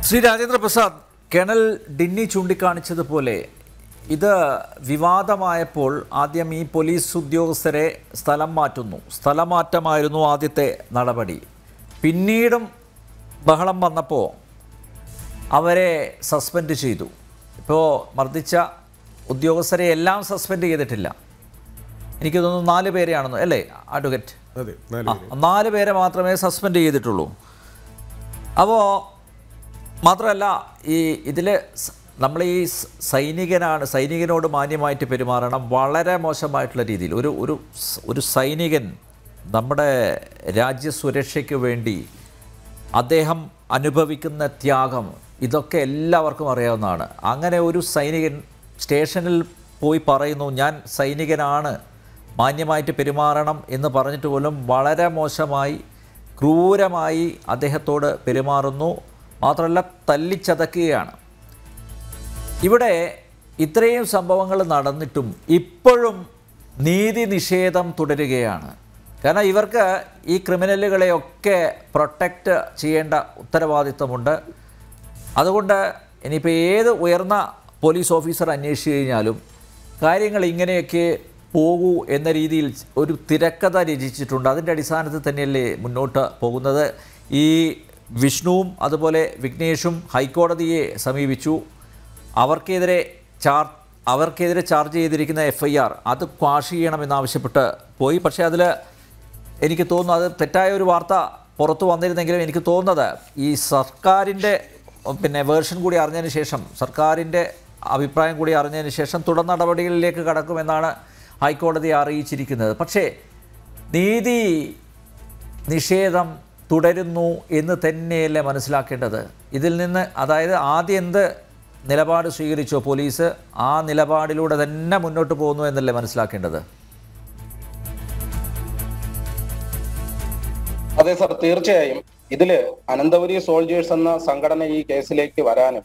Shri Rajendra Prasad colonel Dinny ചൂണ്ടിക്കാണിച്ചതുപോലെ ഇത് വിവാദമായപ്പോൾ ആദ്യം ഈ പോലീസ് ഉദ്യോഗസ്ഥരെ സ്ഥലം മാറ്റുന്നു സ്ഥലം മാറ്റമായിരുന്നു ആദ്യത്തെ നടപടി പിന്നീടും ബഹളം വന്നപ്പോൾ അവരെ സസ്പെൻഡ് ചെയ്തു ഇപ്പോൾ മർദ്ദിച്ച ഉദ്യോഗസ്ഥരെ എല്ലാം സസ്പെൻഡ് ചെയ്തിട്ടില്ല എനിക്ക് തോന്നുന്നു നാല് പേരെയാണെന്ന് അല്ലേ അഡ്വക്കേറ്റ് അതെ നാല് ആ, നാല് പേരെ മാത്രമേ സസ്പെൻഡ് ചെയ്തിട്ടുള്ളൂ അപ്പോൾ മാത്രമല്ല ഈ ഇതിൽ നമ്മൾ ഈ സ് സൈനികനാണ് സൈനികനോട് മാന്യമായിട്ട് പെരുമാറണം വളരെ മോശമായിട്ടുള്ള രീതിയിൽ ഒരു ഒരു സ്- ഒരു സൈനികൻ നമ്മുടെ രാജ്യസുരക്ഷയ്ക്ക് വേണ്ടി അദ്ദേഹം അനുഭവിക്കുന്ന ത്യാഗം ഇതൊക്കെ എല്ലാവർക്കും അറിയാവുന്നതാണ് അങ്ങനെ ഒരു സൈനികൻ സ്റ്റേഷനിൽ പോയി പറയുന്നു ഞാൻ സൈനികനാണ് മാന്യമായിട്ട് പെരുമാറണം എന്ന് പറഞ്ഞിട്ട് പോലും വളരെ മോശമായി ക്രൂരമായി അദ്ദേഹത്തോട് പെരുമാറുന്നു മാത്രമല്ല തല്ലിച്ചതക്കുകയാണ് ഇവിടെ ഇത്രയും സംഭവങ്ങൾ നടന്നിട്ടും ഇപ്പോഴും നീതി നിഷേധം തുടരുകയാണ് കാരണം ഇവർക്ക് ഈ ക്രിമിനലുകളെയൊക്കെ പ്രൊട്ടക്റ്റ് ചെയ്യേണ്ട ഉത്തരവാദിത്തമുണ്ട് അതുകൊണ്ട് ഇനിയിപ്പോൾ ഏത് ഉയർന്ന പോലീസ് ഓഫീസർ അന്വേഷിച്ച് കഴിഞ്ഞാലും കാര്യങ്ങൾ ഇങ്ങനെയൊക്കെ പോകൂ എന്ന രീതിയിൽ ഒരു തിരക്കഥ രചിച്ചിട്ടുണ്ട് അതിൻ്റെ അടിസ്ഥാനത്തിൽ തന്നെയല്ലേ മുന്നോട്ട് പോകുന്നത് ഈ വിഷ്ണുവും അതുപോലെ വിഘ്നേഷും ഹൈക്കോടതിയെ സമീപിച്ചു അവർക്കെതിരെ ചാർ അവർക്കെതിരെ ചാർജ് ചെയ്തിരിക്കുന്ന എഫ് ഐ ആർ അത് ക്വാഷ് ചെയ്യണമെന്നാവശ്യപ്പെട്ട് പോയി പക്ഷേ അതിൽ എനിക്ക് തോന്നുന്നു അത് തെറ്റായ ഒരു വാർത്ത പുറത്തു വന്നിരുന്നെങ്കിലും എനിക്ക് തോന്നുന്നത് ഈ സർക്കാരിൻ്റെ പിന്നെ വേർഷൻ കൂടി അറിഞ്ഞതിന് ശേഷം സർക്കാരിൻ്റെ അഭിപ്രായം കൂടി അറിഞ്ഞതിന് ശേഷം തുടർ നടപടികളിലേക്ക് കടക്കുമെന്നാണ് ഹൈക്കോടതി അറിയിച്ചിരിക്കുന്നത് പക്ഷേ നീതി നിഷേധം തുടരുന്നു എന്ന് തന്നെയല്ലേ മനസ്സിലാക്കേണ്ടത് ഇതിൽ നിന്ന് അതായത് ആദ്യം എന്ത് നിലപാട് സ്വീകരിച്ചോ പോലീസ് ആ നിലപാടിലൂടെ തന്നെ മുന്നോട്ട് പോകുന്നു എന്നല്ലേ മനസ്സിലാക്കേണ്ടത് അതെ സാർ തീർച്ചയായും ഇതില് അനന്തപുരി സോൾജേഴ്സ് എന്ന സംഘടന ഈ കേസിലേക്ക് വരാനും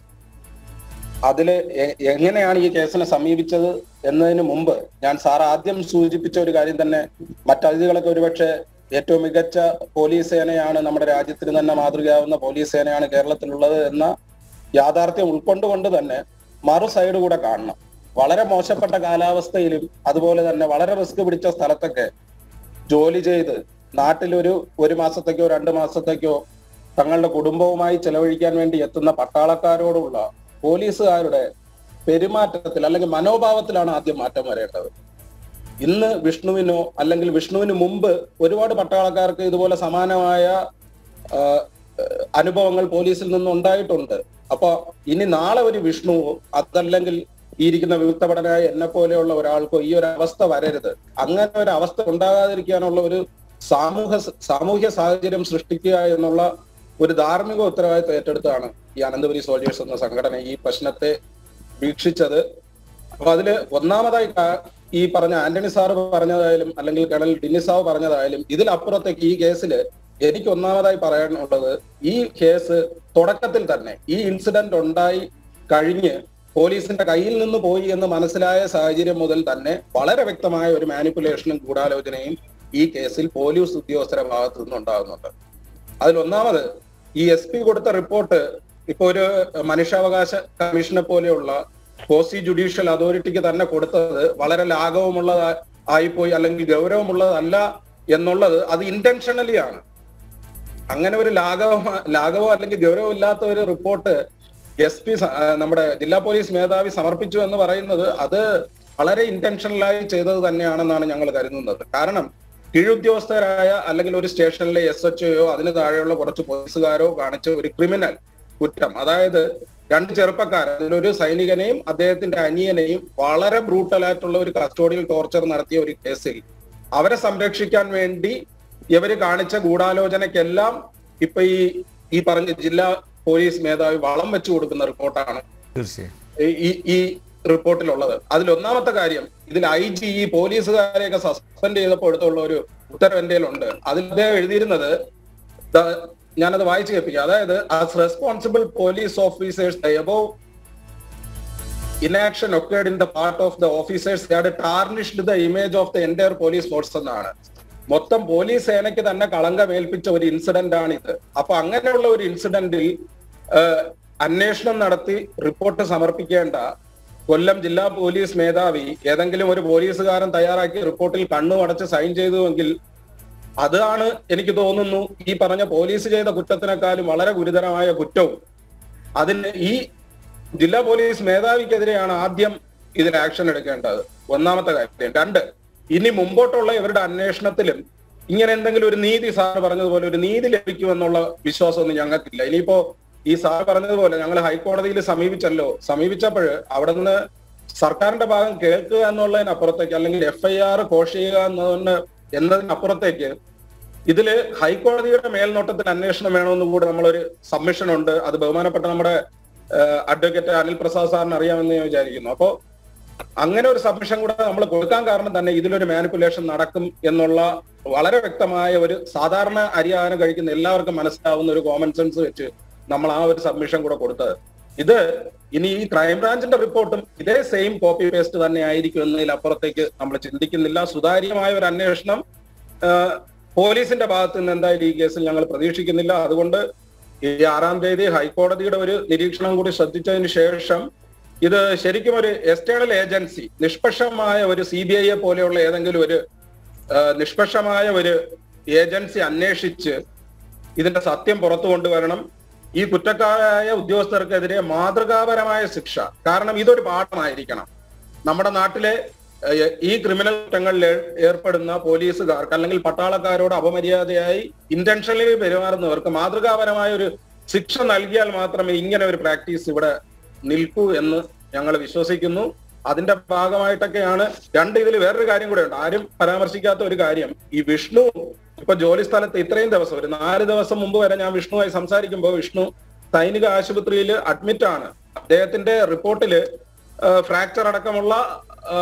അതില് എ- എങ്ങനെയാണ് ഈ കേസിനെ സമീപിച്ചത് എന്നതിന് മുമ്പ് ഞാൻ സാർ ആദ്യം സൂചിപ്പിച്ച ഒരു കാര്യം തന്നെ മറ്റതിഥികളൊക്കെ ഒരുപക്ഷെ ഏറ്റവും മികച്ച പോലീസ് സേനയാണ് നമ്മുടെ രാജ്യത്തിന് തന്നെ മാതൃകയാവുന്ന പോലീസ് സേനയാണ് കേരളത്തിലുള്ളത് എന്ന യാഥാർത്ഥ്യം ഉൾക്കൊണ്ടുകൊണ്ട് തന്നെ മറു സൈഡ് കൂടെ കാണണം വളരെ മോശപ്പെട്ട കാലാവസ്ഥയിലും അതുപോലെ തന്നെ വളരെ റിസ്ക് പിടിച്ച സ്ഥലത്തൊക്കെ ജോലി ചെയ്ത് നാട്ടിലൊരു ഒരു മാസത്തേക്കോ രണ്ട് മാസത്തേക്കോ തങ്ങളുടെ കുടുംബവുമായി ചെലവഴിക്കാൻ വേണ്ടി എത്തുന്ന പട്ടാളക്കാരോടുള്ള പോലീസുകാരുടെ പെരുമാറ്റത്തിൽ അല്ലെങ്കിൽ മനോഭാവത്തിലാണ് ആദ്യം മാറ്റം വരേണ്ടത് ഇന്ന് വിഷ്ണുവിനോ അല്ലെങ്കിൽ വിഷ്ണുവിന് മുമ്പ് ഒരുപാട് പട്ടാളക്കാർക്ക് ഇതുപോലെ സമാനമായ ആ, അനുഭവങ്ങൾ പോലീസിൽ നിന്ന് ഉണ്ടായിട്ടുണ്ട് അപ്പൊ ഇനി നാളെ ഒരു വിഷ്ണു അതല്ലെങ്കിൽ ഈ ഇരിക്കുന്ന വിമുക്തപടനായ എന്നെ പോലെയുള്ള ഒരാൾക്കോ ഈ ഒരു അവസ്ഥ വരരുത് അങ്ങനെ ഒരു അവസ്ഥ ഉണ്ടാകാതിരിക്കാനുള്ള ഒരു സാമൂഹ സാമൂഹ്യ സാഹചര്യം സൃഷ്ടിക്കുക എന്നുള്ള ഒരു ധാർമ്മിക ഉത്തരവാദിത്വം ഏറ്റെടുത്താണ് ഈ അനന്തപുരി സോൾജേഴ്സ് എന്ന സംഘടന ഈ പ്രശ്നത്തെ വീക്ഷിച്ചത് അപ്പൊ അതില് ഒന്നാമതായി കാ- ഈ പറഞ്ഞ ആന്റണി സാറ് പറഞ്ഞതായാലും അല്ലെങ്കിൽ കേണൽ ഡിന്നിസാവ് പറഞ്ഞതായാലും ഇതിലപ്പുറത്തേക്ക് ഈ കേസില് എനിക്ക് ഒന്നാമതായി പറയാനുള്ളത് ഈ കേസ് തുടക്കത്തിൽ തന്നെ ഈ ഇൻസിഡന്റ് ഉണ്ടായി കഴിഞ്ഞ് പോലീസിന്റെ കയ്യിൽ നിന്ന് പോയി എന്ന് മനസ്സിലായ സാഹചര്യം മുതൽ തന്നെ വളരെ വ്യക്തമായ ഒരു മാനിപ്പുലേഷനും ഗൂഢാലോചനയും ഈ കേസിൽ പോലീസ് ഉദ്യോഗസ്ഥരുടെ ഭാഗത്തു നിന്നുണ്ടാകുന്നുണ്ട് അതിൽ ഒന്നാമത് ഈ എസ് പി കൊടുത്ത റിപ്പോർട്ട് ഇപ്പൊ ഒരു മനുഷ്യാവകാശ കമ്മീഷനെ പോലെയുള്ള പോസ്റ്റ് ജുഡീഷ്യൽ അതോറിറ്റിക്ക് തന്നെ കൊടുത്തത് വളരെ ലാഘവമുള്ള ആയിപ്പോയി അല്ലെങ്കിൽ ഗൗരവമുള്ളതല്ല എന്നുള്ളത് അത് ഇന്റൻഷനലി ആണ് അങ്ങനെ ഒരു ലാഘവ ലാഘവം അല്ലെങ്കിൽ ഗൗരവമില്ലാത്ത ഒരു റിപ്പോർട്ട് എസ് പി നമ്മുടെ ജില്ലാ പോലീസ് മേധാവി സമർപ്പിച്ചു എന്ന് പറയുന്നത് അത് വളരെ ഇന്റൻഷനലായി ചെയ്തത് തന്നെയാണെന്നാണ് ഞങ്ങൾ കരുതുന്നത് കാരണം കീഴുദ്യോഗസ്ഥരായ അല്ലെങ്കിൽ ഒരു സ്റ്റേഷനിലെ എസ് എച്ച് ഒയോ അതിന് താഴെയുള്ള കുറച്ച് പോലീസുകാരോ കാണിച്ച ഒരു ക്രിമിനൽ കുറ്റം അതായത് രണ്ട് ചെറുപ്പക്കാർ അതിലൊരു സൈനികനെയും അദ്ദേഹത്തിന്റെ അനിയനെയും വളരെ ബ്രൂട്ടലായിട്ടുള്ള ഒരു കസ്റ്റോഡിയൽ ടോർച്ചർ നടത്തിയ ഒരു കേസിൽ അവരെ സംരക്ഷിക്കാൻ വേണ്ടി ഇവര് കാണിച്ച ഗൂഢാലോചനയ്ക്കെല്ലാം ഇപ്പൊ ഈ ഈ പറഞ്ഞ ജില്ലാ പോലീസ് മേധാവി വളം വെച്ചു കൊടുക്കുന്ന റിപ്പോർട്ടാണ് തീർച്ചയായും ഈ- ഈ ഈ റിപ്പോർട്ടിലുള്ളത് അതിൽ ഒന്നാമത്തെ കാര്യം ഇതിൽ ഐ ജി ഈ പോലീസുകാരെയൊക്കെ സസ്പെൻഡ് ചെയ്തപ്പോൾ എടുത്തുള്ള ഒരു ഉത്തരവ് എന്റെ ഉണ്ട് അതിൽ അദ്ദേഹം എഴുതിയിരുന്നത് ദ- ഞാനത് വായിച്ചു കേൾപ്പിക്കാം അതായത് as responsible police officers above inaction occurred in the part of the officers they had tarnished the image of the entire police force എന്നാണ് മൊത്തം പോലീസ് സേനയ്ക്ക് തന്നെ കളങ്കമേൽപ്പിച്ച ഒരു ഇൻസിഡന്റ് ആണ് ഇത് അപ്പൊ അങ്ങനെയുള്ള ഒരു ഇൻസിഡന്റിൽ അന്വേഷണം നടത്തി റിപ്പോർട്ട് സമർപ്പിക്കേണ്ട കൊല്ലം ജില്ലാ പോലീസ് മേധാവി ഏതെങ്കിലും ഒരു പോലീസുകാരൻ തയ്യാറാക്കി റിപ്പോർട്ടിൽ കണ്ണു അടച്ച് സൈൻ ചെയ്തുവെങ്കിൽ അതാണ് എനിക്ക് തോന്നുന്നു ഈ പറഞ്ഞ പോലീസ് ചെയ്ത കുറ്റത്തിനേക്കാളും വളരെ ഗുരുതരമായ കുറ്റവും അതിന് ഈ ജില്ലാ പോലീസ് മേധാവിക്കെതിരെയാണ് ആദ്യം ഇതിൽ ആക്ഷൻ എടുക്കേണ്ടത് ഒന്നാമത്തെ കാര്യം രണ്ട് ഇനി മുമ്പോട്ടുള്ള ഇവരുടെ അന്വേഷണത്തിലും ഇങ്ങനെ എന്തെങ്കിലും ഒരു നീതി സാർ പറഞ്ഞതുപോലെ ഒരു നീതി ലഭിക്കുമെന്നുള്ള വിശ്വാസമൊന്നും ഞങ്ങൾക്കില്ല ഇനിയിപ്പോ ഈ സാർ പറഞ്ഞതുപോലെ ഞങ്ങൾ ഹൈക്കോടതിയിൽ സമീപിച്ചല്ലോ സമീപിച്ചപ്പോൾ അവിടെ നിന്ന് സർക്കാരിന്റെ ഭാഗം കേൾക്കുക എന്നുള്ളതിനപ്പുറത്തേക്ക് അല്ലെങ്കിൽ എഫ് ഐ ആർ കോഷ് ചെയ്യുക എന്നതിന് എന്നതിനപ്പുറത്തേക്ക് ഇതില് ഹൈക്കോടതിയുടെ മേൽനോട്ടത്തിൽ അന്വേഷണം വേണമെന്ന് കൂടെ നമ്മളൊരു സബ്മിഷൻ ഉണ്ട് അത് ബഹുമാനപ്പെട്ട നമ്മുടെ അഡ്വക്കേറ്റ് അനിൽ പ്രസാദ് സാറിന് അറിയാമെന്ന് ഞാൻ വിചാരിക്കുന്നു അപ്പോ അങ്ങനെ ഒരു സബ്മിഷൻ കൂടെ നമ്മൾ കൊടുക്കാൻ കാരണം തന്നെ ഇതിലൊരു മാനിപ്പുലേഷൻ നടക്കും എന്നുള്ള വളരെ വ്യക്തമായ ഒരു സാധാരണ അരിയാഹാരം കഴിക്കുന്ന എല്ലാവർക്കും മനസ്സിലാവുന്ന ഒരു കോമൺ സെൻസ് വെച്ച് നമ്മൾ ആ ഒരു സബ്മിഷൻ കൂടെ കൊടുത്തത് ഇത് ഇനി ഈ ക്രൈംബ്രാഞ്ചിന്റെ റിപ്പോർട്ടും ഇതേ സെയിം കോപ്പി പേസ്റ്റ് തന്നെ ആയിരിക്കും എന്നതിലപ്പുറത്തേക്ക് നമ്മൾ ചിന്തിക്കുന്നില്ല സുതാര്യമായ ഒരു അന്വേഷണം ആ, പോലീസിന്റെ ഭാഗത്ത് നിന്ന് എന്തായാലും ഈ കേസിൽ ഞങ്ങൾ പ്രതീക്ഷിക്കുന്നില്ല അതുകൊണ്ട് ഈ ആറാം തീയതി ഹൈക്കോടതിയുടെ ഒരു നിരീക്ഷണം കൂടി ശ്രദ്ധിച്ചതിന് ശേഷം ഇത് ശരിക്കും ഒരു എക്സ്റ്റേണൽ ഏജൻസി നിഷ്പക്ഷമായ ഒരു സി ബി ഐയെ പോലെയുള്ള ഏതെങ്കിലും ഒരു ആ, നിഷ്പക്ഷമായ ഒരു ഏജൻസി അന്വേഷിച്ച് ഇതിന്റെ സത്യം പുറത്തു കൊണ്ടുവരണം ഈ കുറ്റക്കാരായ ഉദ്യോഗസ്ഥർക്കെതിരെ മാതൃകാപരമായ ശിക്ഷ കാരണം ഇതൊരു പാഠമായിരിക്കണം നമ്മുടെ നാട്ടിലെ ഏഹ്, ഈ ക്രിമിനൽ കുറ്റങ്ങളിൽ ഏർ- ഏർപ്പെടുന്ന പോലീസുകാർക്ക് അല്ലെങ്കിൽ പട്ടാളക്കാരോട് അപമര്യാദയായി ഇന്റൻഷനലി പെരുമാറുന്നവർക്ക് മാതൃകാപരമായ ഒരു ശിക്ഷ നൽകിയാൽ മാത്രമേ ഇങ്ങനെ ഒരു പ്രാക്ടീസ് ഇവിടെ നിൽക്കൂ എന്ന് ഞങ്ങൾ വിശ്വസിക്കുന്നു അതിന്റെ ഭാഗമായിട്ടൊക്കെയാണ് രണ്ട് ഇതിൽ വേറൊരു കാര്യം കൂടെ ഉണ്ട് ആരും പരാമർശിക്കാത്ത ഒരു കാര്യം ഈ വിഷ്ണു ഇപ്പൊ ജോലി സ്ഥലത്ത് ഇത്രയും ദിവസം ഒരു നാല് ദിവസം മുമ്പ് വരെ ഞാൻ വിഷ്ണുവായി സംസാരിക്കുമ്പോൾ വിഷ്ണു സൈനിക ആശുപത്രിയിൽ അഡ്മിറ്റ് ആണ് അദ്ദേഹത്തിന്റെ റിപ്പോർട്ടില് ഫ്രാക്ചർ അടക്കമുള്ള ആ,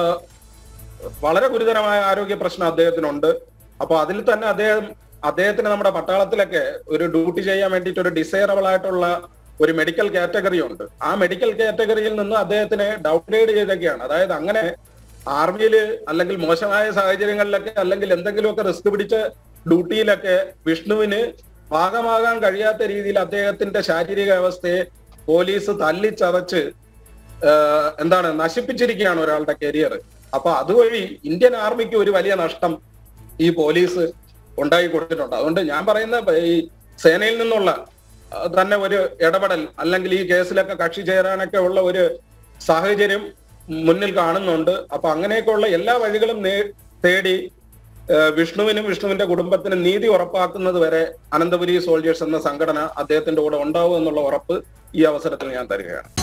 വളരെ ഗുരുതരമായ ആരോഗ്യ പ്രശ്നം അദ്ദേഹത്തിനുണ്ട് അപ്പൊ അതിൽ തന്നെ അദ്ദേഹം അദ്ദേഹത്തിന് നമ്മുടെ പട്ടാളത്തിലൊക്കെ ഒരു ഡ്യൂട്ടി ചെയ്യാൻ വേണ്ടിയിട്ട് ഒരു ഡിസൈറബിൾ ആയിട്ടുള്ള ഒരു മെഡിക്കൽ കാറ്റഗറി ഉണ്ട് ആ മെഡിക്കൽ കാറ്റഗറിയിൽ നിന്ന് അദ്ദേഹത്തിനെ ഡൗൺഗ്രേഡ് ചെയ്തൊക്കെയാണ് അതായത് അങ്ങനെ ആർമിയിൽ അല്ലെങ്കിൽ മോശമായ സാഹചര്യങ്ങളിലൊക്കെ അല്ലെങ്കിൽ എന്തെങ്കിലുമൊക്കെ റിസ്ക് പിടിച്ച ഡ്യൂട്ടിയിലൊക്കെ വിഷ്ണുവിന് ഭാഗമാകാൻ കഴിയാത്ത രീതിയിൽ അദ്ദേഹത്തിന്റെ ശാരീരിക അവസ്ഥയെ പോലീസ് തല്ലിച്ചതച്ച് ആഹ് എന്താണ് നശിപ്പിച്ചിരിക്കുകയാണ് ഒരാളുടെ കരിയർ അപ്പൊ അതുവഴി ഇന്ത്യൻ ആർമിക്ക് ഒരു വലിയ നഷ്ടം ഈ പോലീസ് ഉണ്ടാക്കി കൊടുത്തിട്ടുണ്ട് അതുകൊണ്ട് ഞാൻ പറയുന്ന ഈ സേനയിൽ നിന്നുള്ള ആ, തന്നെ ഒരു ഇടപെടൽ അല്ലെങ്കിൽ ഈ കേസിലൊക്കെ കക്ഷി ചേരാനൊക്കെ ഉള്ള ഒരു സാഹചര്യം മുന്നിൽ കാണുന്നുണ്ട് അപ്പൊ അങ്ങനെയൊക്കെയുള്ള എല്ലാ വഴികളും നേ- തേടി ആ, വിഷ്ണുവിനും വിഷ്ണുവിന്റെ കുടുംബത്തിനും നീതി ഉറപ്പാക്കുന്നത് വരെ അനന്തപുരി സോൾജേഴ്സ് എന്ന സംഘടന അദ്ദേഹത്തിന്റെ കൂടെ ഉണ്ടാവും എന്നുള്ള ഉറപ്പ് ഈ അവസരത്തിൽ ഞാൻ തരികയാണ്